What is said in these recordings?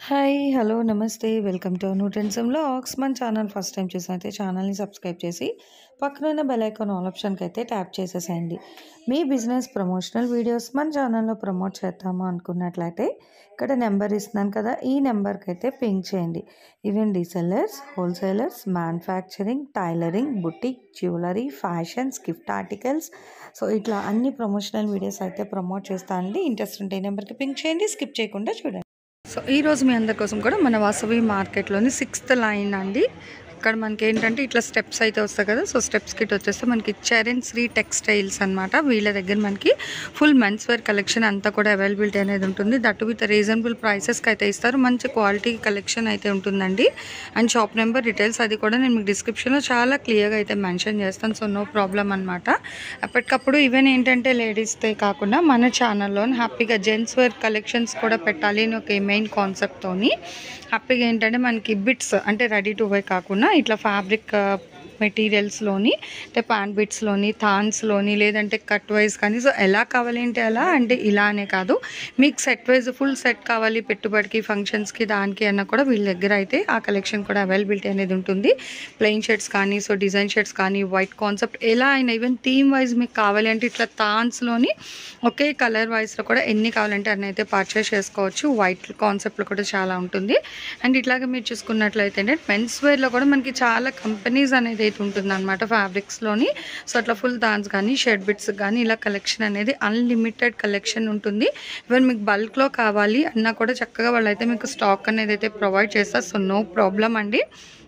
Hi! Hello! నమస్తే. Welcome to న్యూట్రిన్సమ్ vlogs. మన ఛానల్ ఫస్ట్ టైమ్ చూసినైతే ఛానల్‌ని సబ్స్క్రైబ్ చేసి, పక్కనున్న బెల్ ఐకాన్ ఆల్ ఆప్షన్‌కైతే ట్యాప్ చేసేసేయండి. మీ బిజినెస్ ప్రమోషనల్ వీడియోస్ మన ఛానల్‌లో ప్రమోట్ చేద్దాము అనుకున్నట్లయితే, ఇక్కడ నెంబర్ ఇస్తున్నాను కదా! ఈ నెంబర్‌కైతే పింగ్ చేయండి. Even resellers, wholesalers, manufacturing, tailoring, boutique, jewellery, fashions, gift articles so, ఇట్లా అన్ని ప్రమోషనల్ వీడియోస్ అయితే ప్రమోట్ చేస్తానండి. ఇంట్రెస్ట్ ఉంటే ఈ నెంబర్‌కి పింగ్ చేయండి. స్కిప్ చేయకుండా చూడండి. సో, ఈరోజు మీ అందరి కోసం కూడా మన వాసవి మార్కెట్‌లోని సిక్స్త్ లైన్ అండి. ఇక్కడ మనకేంటంటే ఇట్లా స్టెప్స్ అయితే వస్తాయి కదా! సో, స్టెప్స్‌కి ఇటు వచ్చేస్తే మనకి చరణ్ శ్రీ టెక్స్టైల్స్ అనమాట. వీళ్ళ దగ్గర మనకి ఫుల్ మెన్స్ వేర్ కలెక్షన్ అంతా కూడా అవైలబిలిటీ అనేది ఉంటుంది. దట్ విత్ రీజనబుల్ ప్రైసెస్‌కి అయితే ఇస్తారు. మంచి క్వాలిటీ కలెక్షన్ అయితే ఉంటుందండి. అండ్ షాప్ నెంబర్ డీటెయిల్స్ అది కూడా నేను మీకు డిస్క్రిప్షన్‌లో చాలా క్లియర్‌గా అయితే మెన్షన్ చేస్తాను. సో, నో ప్రాబ్లమ్ అనమాట. ఎప్పటికప్పుడు ఈవెన్ ఏంటంటే లేడీస్‌దే కాకుండా మన ఛానల్‌లోని హ్యాపీగా జెంట్స్ వేర్ కలెక్షన్స్ కూడా పెట్టాలి అని ఒక మెయిన్ కాన్సెప్ట్‌తోని హ్యాపీగా ఏంటంటే మనకి బిట్స్ అంటే రెడీ టు వేర్ కాకుండా ఇట్లా ఫ్యాబ్రిక్ మెటీరియల్స్‌లోని అంటే ప్యాంట్ బిట్స్‌లోని, థాన్స్‌లోని లేదంటే కట్ వైస్ కానీ సో, ఎలా కావాలి అంటే అలా అంటే ఇలా అనే కాదు. మీకు సెట్ వైస్ ఫుల్ సెట్ కావాలి పెట్టుబడికి, ఫంక్షన్స్‌కి దానికి అన్నా కూడా వీళ్ళ దగ్గర అయితే ఆ కలెక్షన్ కూడా అవైలబిలిటీ అనేది ఉంటుంది. ప్లెయిన్ షర్ట్స్ కానీ, సో డిజైన్ షర్ట్స్ కానీ, వైట్ కాన్సెప్ట్ ఎలా అయినా ఈవెన్ థీమ్ వైస్ మీకు కావాలి అంటే ఇట్లా థాన్స్‌లోని ఒకే కలర్ వైస్‌లో కూడా ఎన్ని కావాలంటే అన్ని అయితే పర్చేస్ చేసుకోవచ్చు. వైట్ కాన్సెప్ట్‌లో కూడా చాలా ఉంటుంది. అండ్ ఇట్లాగే మీరు చూసుకున్నట్లయితే అంటే మెన్స్ వేర్‌లో కూడా మనకి చాలా కంపెనీస్ అనేది అయితే ఉంటుందన్నమాట ఫ్యాబ్రిక్స్‌లోని. సో, అట్లా ఫుల్ థాన్స్ కానీ, షర్ట్ బిట్స్ కానీ ఇలా కలెక్షన్ అనేది అన్‌లిమిటెడ్ కలెక్షన్ ఉంటుంది. ఈవెన్ మీకు బల్క్‌లో కావాలి అన్నా కూడా చక్కగా వాళ్ళైతే మీకు స్టాక్ అనేది అయితే ప్రొవైడ్ చేస్తారు. సో, నో ప్రాబ్లమ్ అండి.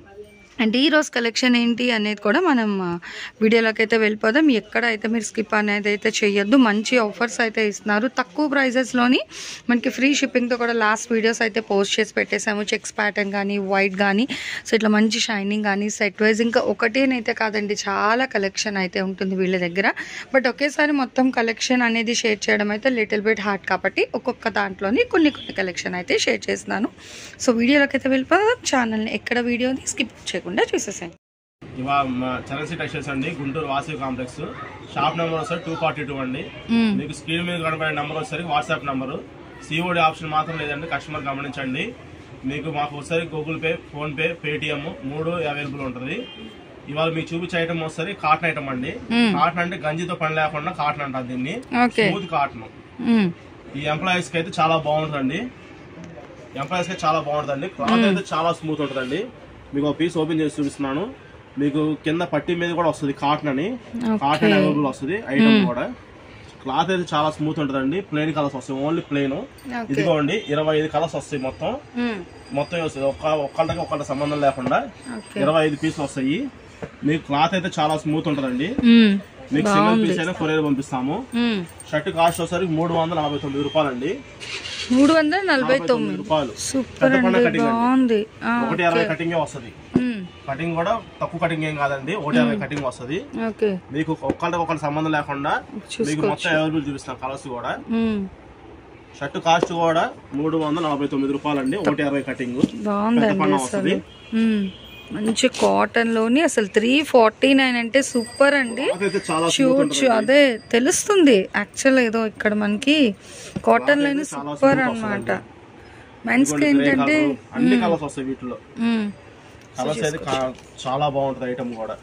అండ్ ఈరోజు కలెక్షన్ ఏంటి అనేది కూడా మనం వీడియోలోకి అయితే వెళ్ళిపోదాం. ఎక్కడ అయితే మీరు స్కిప్ అనేది అయితే చేయొద్దు. మంచి ఆఫర్స్ అయితే ఇస్తున్నారు. తక్కువ ప్రైజెస్‌లోని మనకి ఫ్రీ షిప్పింగ్‌తో కూడా లాస్ట్ వీడియోస్ అయితే పోస్ట్ చేసి పెట్టేసాము. చెక్స్ ప్యాటర్న్ కానీ, వైట్ కానీ సో, ఇట్లా మంచి షైనింగ్ కానీ, సెట్ వైస్ ఇంకా ఒకటేనైతే కాదండి చాలా కలెక్షన్ అయితే ఉంటుంది వీళ్ళ దగ్గర. బట్ ఒకేసారి మొత్తం కలెక్షన్ అనేది షేర్ చేయడం అయితే లిటిల్ బిట్ హార్డ్ కాబట్టి ఒక్కొక్క దాంట్లోని కొన్ని కొన్ని కలెక్షన్ అయితే షేర్ చేస్తున్నాను. సో, వీడియోలోకి అయితే వెళ్ళిపోదాం. ఛానల్‌ని ఎక్కడ వీడియోని స్కిప్ చేయకుండా చూసేసేయండి. ఇవాళ మా చరణ్ టెక్స్టైల్స్ అండి Guntur Vasavi complex shop number వచ్చేసరికి టూ ఫార్టీ టూ అండి హ్మ్. మీకు స్క్రీన్ మీద కనబడే నెంబర్ వచ్చేసరికి వాట్సాప్ నెంబర్ సిఓడి ఆప్షన్ మాత్రం లేదండి కస్టమర్ గమనించండి మీకు మాకు వచ్చేసరికి Google Pay PhonePe Paytm మూడు అవైలబుల్ ఉంటుంది ఇవాళ మీకు చూపించే ఐటమ్ వచ్చేసరికి కాటన్ ఐటమ్ అండి మ్మ్. కాటన్ అంటే గంజితో పని లేకుండా కాటన్ అంటారు దీన్ని ఓకే. స్మూత్ కాటన్ హ్మ్. ఈ ఎంప్లాయీస్ కి అయితే చాలా బాగుంటుందండి ఎంప్లాయీస్ కి చాలా బాగుంటుందండి క్లాత్ అయితే చాలా స్మూత్ ఉంటుందండి మీకు ఒక పీస్ ఓపెన్ చేసి చూపిస్తున్నాను మీకు కింద పట్టి మీద కూడా వస్తుంది కాటన్ అని కాటన్ అవైలబుల్ వస్తుంది ఐటమ్ కూడా క్లాత్ అయితే చాలా స్మూత్ ఉంటుందండి ప్లెయిన్ కలర్స్ వస్తాయి ఓన్లీ ప్లెయిన్ ఓకే. ఇదిగోండి ఇరవై ఐదు కలర్స్ వస్తాయి మొత్తం హ్మ్. మొత్తం వస్తుంది ఒక్క ఒక్కళ్ళకి ఒక్కళ్ళ సంబంధం లేకుండా ఓకే. ఇరవై ఐదు పీసులు వస్తాయి మీకు క్లాత్ అయితే చాలా స్మూత్ ఉంటుందండి హ్మ్. మీకు సింగిల్ పీస్ అయినా కొరియర్ పంపిస్తాము హ్మ్. షర్ట్ కాస్ట్ వచ్చేసరికి మూడు వందల నలభై తొమ్మిది రూపాయలండి మూడు వందల నలభై తొమ్మిది తొమ్మిది రూపాయలు సూపర్ పెద్ద పండ అండి కటింగ్ అండి. బాగుంది ఆ, ఒకటి అరవై కటింగ్ వస్తుంది హ్మ్. కటింగ్ కూడా తక్కువ కటింగ్ ఏం కాదండి ఒకటి అరవై కటింగ్ వస్తుంది ఓకే మీకు ఒక్కళ్ళకి ఒకళ్ళ సంబంధం లేకుండా మీకు చూసుకోవచ్చు మొత్తం అవైలబుల్ చూపిస్తాం కలర్స్ కూడా హ్మ్. షర్ట్ కాస్ట్ కూడా మూడు వందల నలభై తొమ్మిది రూపాయలండి ఒకటి అరవై కటింగ్ బాగుందండి పన్న అసలు వస్తుంది హ్మ్. మంచి కాటన్ లోని అసలు త్రీ ఫార్టీ నైన్ అంటే సూపర్ అండి అయితే చాలా smooth చూడొచ్చు ఉంటుందండి. అదే తెలుస్తుంది యాక్చువల్ ఏదో ఇక్కడ మనకి కాటన్ లోని అయితే చాలా సూపర్ smooth అన్నమాట వస్తుందండి. మెన్స్ కి ఇదిగోండి, grey ఏంటంటే colour, అన్ని కలర్స్ వస్తాయి వీటిలో హ్మ్. కలర్స్ అయితే కా- చాలా బాగుంటుంది ఐటమ్ కూడా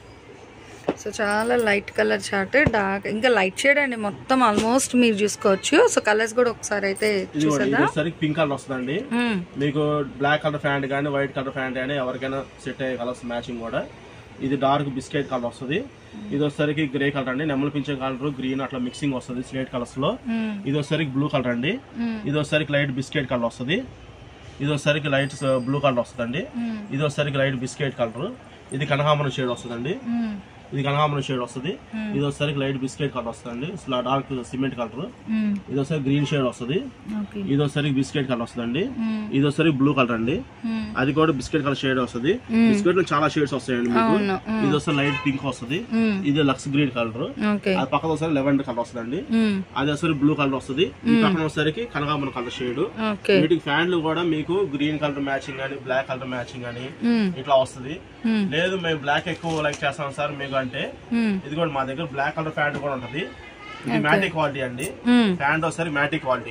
సో చాలా లైట్ కలర్ చార్ట్ డార్క్ ఇంకా లైట్ షేడ్ అండి మొత్తం ఆల్మోస్ట్ మీరు చూసుకోవచ్చు సో కలర్స్ కూడా ఒకసారి అయితే ఇది కూడా ఇది చూసేదా వచ్చేసరికి పింక్ కలర్ వస్తుందండి మ్మ్. మీకు బ్లాక్ కలర్ ప్యాంట్ కానీ వైట్ కలర్ ప్యాంట్ కానీ ఎవరికైనా సెట్ అయ్యే కలర్స్ మ్యాచింగ్ కూడా ఇది డార్క్ బిస్కెట్ కలర్ వస్తుంది ఇది వచ్చేసరికి గ్రే కలర్ అండి నెమ్మల పింఛన్ కలర్ గ్రీన్ అట్లా మిక్సింగ్ వస్తుంది స్లేట్ కలర్స్ లో మ్మ్. ఇది వచ్చేసరికి బ్లూ కలర్ అండి మ్మ్. ఇది వచ్చేసరికి లైట్ బిస్కెట్ కలర్ వస్తుంది ఇది వచ్చేసరికి లైట్ బ్లూ కలర్ వస్తుందండి మ్మ్. ఇది వచ్చేసరికి లైట్ బిస్కెట్ కలర్ ఇది కనకాంబరం షేడ్ వస్తుందండి మ్మ్. ఇది కనకాంబరం షేడ్ వస్తుంది ఇది వచ్చేసరికి లైట్ బిస్కెట్ కలర్ వస్తుందండి డార్క్ సిమెంట్ కలర్ మ్మ్. ఇది వచ్చేసరికి గ్రీన్ షేడ్ వస్తుంది ఓకే ఇది వచ్చేసరికి బిస్కెట్ కలర్ వస్తుందండి మ్మ్. ఇది వచ్చేసరికి బ్లూ కలర్ అండి మ్మ్. అది కూడా బిస్కెట్ కలర్ షేడ్ వస్తుంది బిస్కెట్ లో చాలా షేడ్స్ వస్తాయండి మీకు అవును మ్మ్. ఇది వస్తే లైట్ పింక్ వస్తుంది మ్మ్. ఇది లక్స్ గ్రీన్ కలర్ ఓకే అది పక్కన వస్తే లెవెండర్ కలర్ వస్తుందండి మ్మ్. అది వచ్చేసరికి బ్లూ కలర్ వస్తుంది ఈ పక్కన వచ్చేసరికి కనకాంబరం కలర్ షేడ్ ఓకే వీటికి ఫ్యాన్లు కూడా మీకు గ్రీన్ కలర్ మ్యాచింగ్ అని బ్లాక్ కలర్ మ్యాచింగ్ అని మ్మ్. ఇట్లా వస్తుంది మ్మ్. లేదు మేము బ్లాక్ ఎక్కువ లైక్ చేస్తాం సార్ మీకు అంటే మ్మ్. ఇది కూడా మా దగ్గర బ్లాక్ కలర్ ప్యాంట్ కూడా ఉంటది ఇది మ్యాటిక్ క్వాలిటీ అండి మ్మ్. ప్యాంట్ వచ్చేసరికి మ్యాటిక్ క్వాలిటీ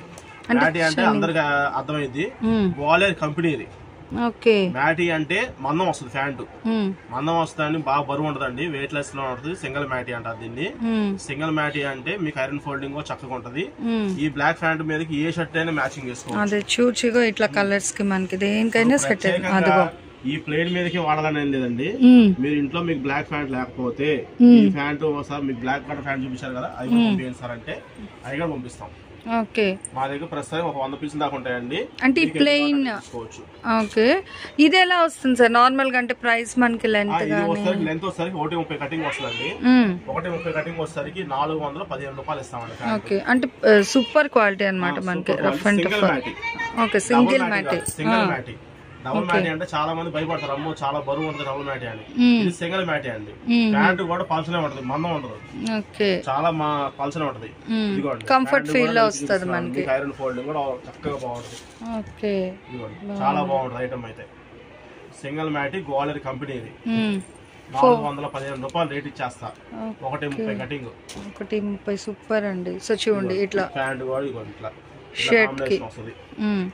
మ్యాటీ అంటే అందరికి అర్థమైంది మ్మ్. వాలేర్ కంపెనీది ఓకే మ్యాటీ అంటే మందం వస్తుంది ప్యాంటు మ్మ్. మందం వస్తుందండి బాగా బరువు ఉంటదండి వెయిట్ లెస్ లో ఉంటుంది సింగిల్ మ్యాటీ అంటారు దీన్ని మ్మ్. సింగిల్ మ్యాటీ అంటే మీకు ఐరన్ ఫోల్డింగ్ చక్కగా ఉంటది మ్మ్. ఈ బ్లాక్ ప్యాంట్ మీదకి ఏ షర్ట్ అయినా మ్యాచింగ్ చేసుకోవచ్చు అదే చూచిగో ఇట్లా కలర్స్ కి మనకి దేనికైనా సెట్ ప్రత్యేకంగా అదిగో ఈ ప్లేన్ మీదకి వాడాలని ఏం లేదండి మ్మ్. మీరు ఇంట్లో మీకు బ్లాక్ ప్యాంట్ లేకపోతే ఈ ప్యాంట్ ఒకసారి మీకు బ్లాక్ కలర్ ప్యాంట్ చూపించారు కదా అవి కూడా పంపించండి సార్ అంటే అవి కూడా పంపిస్తాం ఓకే మా దగ్గర ప్రస్తుతం ఒక వంద పీసులు దాకా ఉంటాయండి అంటే ఈ మీకు ప్లెయిన్ ఎన్ని కావాలంటే తీసుకోవచ్చు ఓకే ఇది ఎలా వస్తుంది సార్ నార్మల్ గా అంటే ప్రైస్ మనకి ఆ, లెంత్ ఇది గానీ వచ్చేసరికి లెంత్ వచ్చేసరికి ఒకటి ముప్పై కటింగ్ వస్తుందండి మ్మ్. ఒకటి ముప్పై కటింగ్ వచ్చేసరికి నాలుగు వందల పదిహేను రూపాయలు ఇస్తామండి ప్యాంట్ ఓకే అంటే సూపర్ క్వాలిటీ అన్నమాట మనకి rough and single tough matty okay single matty single matty double matty అంటే చాలా మంది భయపడతారు అమ్మో చాలా బరువు ఉంటుంది డబుల్ మ్యాటీ అని ఇది సింగిల్ మ్యాటీ అండి ప్యాంట్ కూడా పల్చనే ఉంటది మందం ఉండదు ఓకే చాలా మా పల్చనే ఉంటది ఇదిగోండి కంఫర్ట్ ప్యాంట్ ఫీల్ కూడా లో మీకు వస్తుంది చూపిస్తున్నాను. మనకి మీకు ఐరన్ ఫోల్డింగ్ కూడా చక్కగా బాగుంటుంది ఓకే ఇదిగోండి చాలా బాగుంటుంది ఐటమ్ అయితే సింగిల్ మ్యాటీ గోలరీ కంపెనీ ఇది మ్మ్. నాలుగు వందల పదిహేను రూపాయలు రేట్ ఇచ్చేస్తా ఒకటి ముప్పై కటింగ్ ఒకటి ముప్పై సూపర్ అండి సో చూడండి ఇట్లా ప్యాంట్ కూడా ఇదిగోండి ఇట్లా Shirt కి. కాంబినేషన్ వస్తుంది మ్మ్.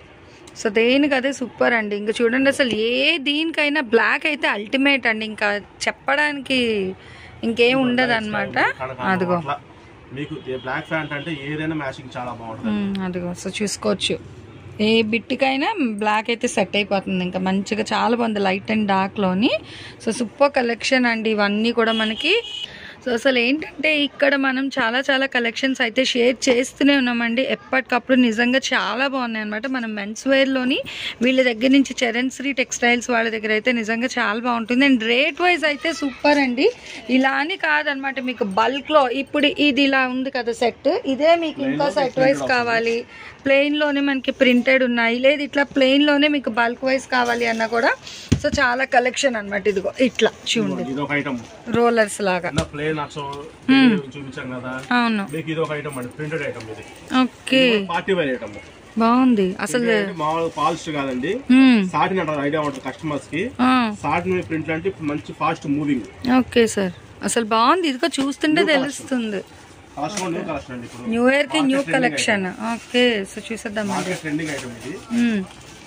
సో దేనికి అదే సూపర్ అండి ఇంకా చూడండి అసలు ఏ దీనికైనా బ్లాక్ అయితే అల్టిమేట్ అండి ఇంకా చెప్పడానికి ఇంకేం ఉండదు అనమాట కనకాంబరం అదిగో అట్లా మీకు బ్లాక్ ప్యాంట్ అంటే ఏదైనా మ్యాచింగ్ చాలా బాగుంటుంది మ్మ్, అదిగో సో చూసుకోవచ్చు ఏ బిట్టికైనా బ్లాక్ అయితే సెట్ అయిపోతుంది ఇంకా మంచిగా చాలా బాగుంది లైట్ అండ్ డార్క్లోని సో సూపర్ కలెక్షన్ అండి ఇవన్నీ కూడా మనకి సో అసలు ఏంటంటే ఇక్కడ మనం చాలా చాలా కలెక్షన్స్ అయితే షేర్ చేస్తూనే ఉన్నామండి ఎప్పటికప్పుడు నిజంగా చాలా బాగున్నాయి అనమాట మనం మెన్స్ వేర్లోని వీళ్ళ దగ్గర నుంచి చరణ్ శ్రీ టెక్స్టైల్స్ వాళ్ళ దగ్గర అయితే నిజంగా చాలా బాగుంటుంది అండ్ రేట్ వైజ్ అయితే సూపర్ అండి ఇలా అని కాదనమాట మీకు బల్క్లో ఇప్పుడు ఇది ఇలా ఉంది కదా సెట్ ఇదే మీకు ఇంకా సెట్ వైజ్ కావాలి ప్లెయిన్ లోనే మనకి ప్రింటెడ్ ఉన్నాయి లేదు ఇట్లా ప్లెయిన్ లోనే మీకు బల్క్ వైజ్ కావాలి అన్నా కూడా సో చాలా కలెక్షన్ అన్నమాట ఇదిగో ఇట్లా చూడండి ఇది ఒక ఐటమ్ రోలర్స్ లాగా ప్లేన్ అక్షం చూపించాం కదా అవును మీకు ఇది ఒక ఐటమ్ అండి ప్రింటెడ్ ఐటమ్ ఇది ఓకే పార్టీ వేర్ ఐటమ్ బాగుంది అసలు మామూలు పాలిస్ట్ కాదండి మ్మ్. సాటిన్ అంటారు ఐడియా ఉంటుంది కస్టమర్స్ కి ఆ, సాటిన్ ప్రింట్ అంటే ఇప్పుడు మంచి ఫాస్ట్ మూవింగ్ ఓకే సార్ అసలు బాగుంది ఇదిగో చూస్తుంటే తెలుస్తుంది ఫాస్ట్ న్యూ కలెక్షన్ అండి ఇప్పుడు న్యూ ఇయర్ కి న్యూ కలెక్షన్ ఓకే సో చూసేద్దాం మార్కెట్ ట్రెండింగ్ ఐటమ్ ఇది మ్మ్.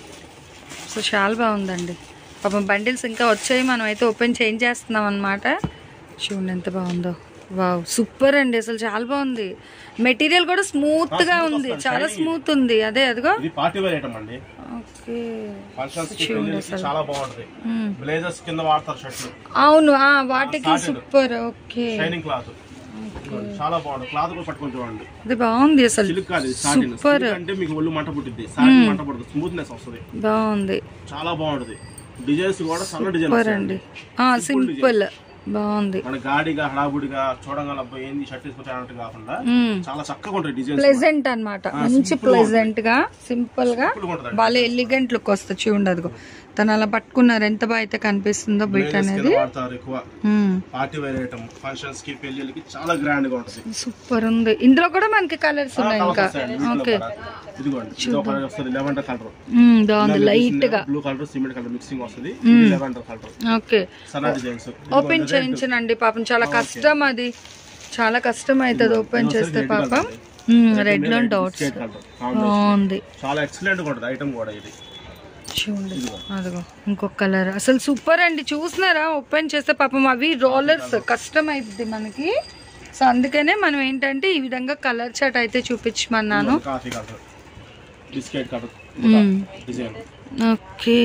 సో చాలా బాగుందండి పాపం బండిల్స్ ఇంకా వచ్చాయి మనం అయితే ఓపెన్ చేంజ్ చేస్తున్నాం అనమాట చూడండి ఎంత బాగుందో వావ్ సూపర్ అండి అసలు చాలా బాగుంది మెటీరియల్ కూడా స్మూత్ గా ఉంది చాలా స్మూత్ ఉంది అదే అదిగో ఇది పార్టీ వేర్ ఐటమ్ అండి ఓకే ఫంక్షన్స్ కి పెళ్ళిళ్ళకి చాలా బాగుంటుంది మ్మ్. బ్లేజర్స్ కింద వాడతారు షర్ట్లు అవును ఆ వాటికి సూపర్ ఓకే షైనింగ్ క్లాత్ చాలా బాగుంటుంది క్లాత్ కూడా పట్టుకొని చూడండి ఇది బాగుంది అసలు సిల్క్ కాదు సాటిన్ Super. అంటే మీకు ఒళ్ళు మంట పుట్టింది సాటిన్ మంట పుడుతుంది స్మూత్నెస్ వస్తుంది బాగుంది చాలా బాగుంటుంది డిజైన్స్ కూడా సన్న డిజైన్ సూపర్ అండి సింపుల్ బాగుంది మన గాడిగా హడాబుడిగా చూడంగా అబ్బాయి ఏంది షర్ట్ తీసుకొచ్చి అన్నట్టు కాకుండా మ్మ్. చాలా చక్కగా ఉంటాయి డిజైన్స్ ప్లెజెంట్ అన్నమాట మంచి ప్లెజెంట్ గా సింపుల్ గా ఉంటుంది భలే ఎలిగెంట్ లుక్ వస్తుంది చూడండి అదిగో తను అలా పట్టుకున్నారు ఎంత బాగా అయితే కనిపిస్తుందో బిట్ Blazers అనేది కింద వాడతారు ఎక్కువ పార్టీ వేర్ ఐటమ్ ఫంక్షన్స్ కి పెళ్లిళ్ళకి చాలా గ్రాండ్ గా ఉంటుంది సూపర్ ఉంది ఇందులో కూడా మనకి కలర్స్ ఉన్నాయి ఇంకా ఓకే ఇదిగోండి ఇది ఒక వస్తుంది లెవెండర్ కలర్ మ్మ్, బాగుంది లైట్ గా blue colour cement colour mixing వస్తుంది ఇది లెవెండర్ కలర్ ఓకే సన్న డిజైన్స్ ఓపెన్ చేయించనండి పాపం చాలా కష్టం అది చాలా కష్టం అవుతుంది ఓపెన్ చేస్తే పాపం రెడ్ లో డాట్స్ కలర్ బాగుంది చాలా ఎక్సలెంట్ గా ఉంటుంది ఐటమ్ కూడా ఇది చూడండి అదిగో ఇంకొక కలర్ అసలు సూపర్ అండి చూసినారా ఓపెన్ చేస్తే పాపం అవి రోలర్స్ కష్టం అవుతుంది మనకి సో అందుకనే మనం ఏంటంటే ఈ విధంగా కలర్ చాట్ అయితే చూపించమన్నాను coffee colour biscuit colour design okay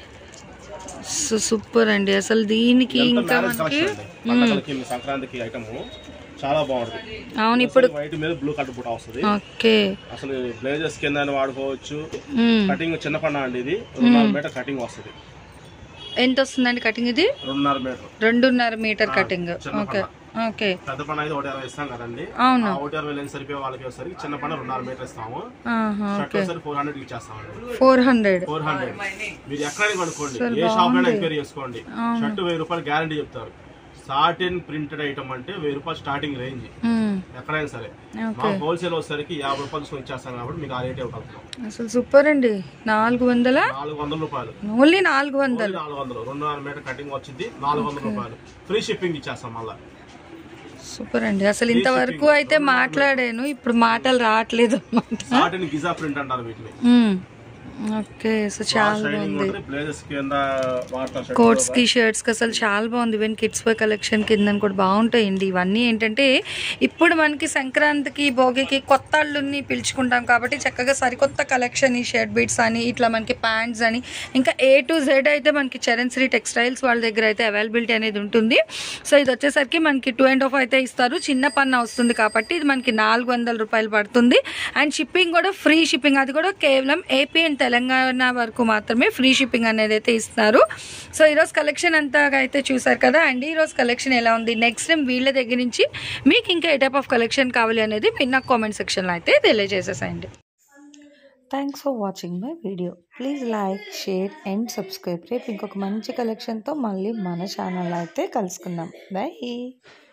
so super అండి అసలు దీనికి ఇంకా మ్యారేజ్ మనకి కలెక్షన్ పండగలకి మీ సంక్రాంతికి ఐటమ్ చాలా బాగుంటుంది అవును ఇప్పుడు వైట్ మీద బ్లూ కలర్ బుట్ట వస్తుంది ఓకే అసలు బ్లేజర్స్ కింద వాడుకోవచ్చు మ్మ్. కటింగ్ చిన్న పండ అండి ఇది రెండున్నర మీటర్ కటింగ్ వస్తుంది ఎంత వస్తుందండి కటింగ్ ఇది రెండున్నర మీటర్ రెండున్నర మీటర్ కటింగ్ చిన్న ఓకే ఓకే పెద్ద పండ అయితే ఒకటి ఇరవై ఇస్తాం కదండి అవును ఆ ఒకటి ఇరవై లేని సరిపోయే వాళ్ళకి వచ్చేసరికి చిన్న పండ రెండున్నర మీటర్ ఇస్తాము ఆహా, షర్ట్ వచ్చేసరికి ఫోర్ హండ్రెడ్ ఇచ్చేస్తామండి ఫోర్ హండ్రెడ్ ఫోర్ హండ్రెడ్ మీరు ఎక్కడైనా కొనుక్కోండి ఏ షాప్ అయినా ఎంక్వైరీ చేసుకోండి షర్ట్ వెయ్యి రూపాయలు గ్యారంటీ చెప్తారు సాటిన్ ప్రింటెడ్ ఐటమ్ అంటే వెయ్యి రూపాయలు స్టార్టింగ్ రేంజ్ ఎక్కడైనా సరే మా హోల్సేల్ వచ్చేసరికి యాభై రూపాయలు తీసుకొని ఇచ్చేస్తాం కాబట్టి మీకు ఆ రేట్ ఇవ్వగలుగుతాం అసలు సూపర్ అండి నాలుగు వందల నాలుగు వందల రూపాయలు ఓన్లీ నాలుగు వందలు నాలుగు వందలు రెండున్నర మీటర్ కటింగ్ వచ్చింది నాలుగు వందల రూపాయలు ఫ్రీ షిప్పింగ్ ఇచ్చేస్తాం మళ్ళా సూపర్ అండి అసలు ఇంతవరకు అయితే మాట్లాడాను ఇప్పుడు మాటలు రావట్లేదు అనమాట సాటిన్ గిజా ప్రింట్ అంటారు వీటిని ఓకే సో చాలా షైనింగ్ బాగుంది ఉంటుంది ప్లేసెస్ కింద వాటర్ షర్ట్ కోట్స్ కి షర్ట్స్ కి అసలు చాలా బాగుంది ఈవెన్ కిడ్స్ వేర్ కలెక్షన్ కింద కూడా బాగుంటాయండి ఇవన్నీ ఏంటంటే ఇప్పుడు మనకి సంక్రాంతికి భోగికి కొత్త అల్లుని పిలుచుకుంటాం కాబట్టి చక్కగా సరికొత్త కలెక్షన్ ఈ షర్ట్ బీట్స్ అని ఇట్లా మనకి ప్యాంట్స్ అని ఇంకా ఏ టు జెడ్ అయితే మనకి చరణ్ శ్రీ టెక్స్టైల్స్ వాళ్ళ దగ్గర అయితే అవైలబిలిటీ అనేది ఉంటుంది సో ఇది వచ్చేసరికి మనకి టూ అండ్ హాఫ్ అయితే ఇస్తారు చిన్న పన్న వస్తుంది కాబట్టి ఇది మనకి నాలుగు వందల రూపాయలు పడుతుంది అండ్ షిప్పింగ్ కూడా ఫ్రీ షిప్పింగ్ అది కూడా కేవలం ఏపీ అండ్ తెలంగాణ వరకు మాత్రమే ఫ్రీ షిప్పింగ్ అనేది అయితే ఇస్తారు సో ఈరోజు కలెక్షన్ అంతా అయితే చూసారు కదా అండ్ ఈరోజు కలెక్షన్ ఎలా ఉంది నెక్స్ట్ టైం వీళ్ళ దగ్గర నుంచి మీకు ఇంకా ఏ టైప్ ఆఫ్ కలెక్షన్ కావాలి అనేది మీరు నాకు కామెంట్ సెక్షన్లో అయితే తెలియజేసేసేయండి thanks for watching my video please like share and subscribe రేపు ఇంకొక మంచి కలెక్షన్తో మళ్ళీ మన ఛానల్ అయితే కలుసుకుందాం బాయ్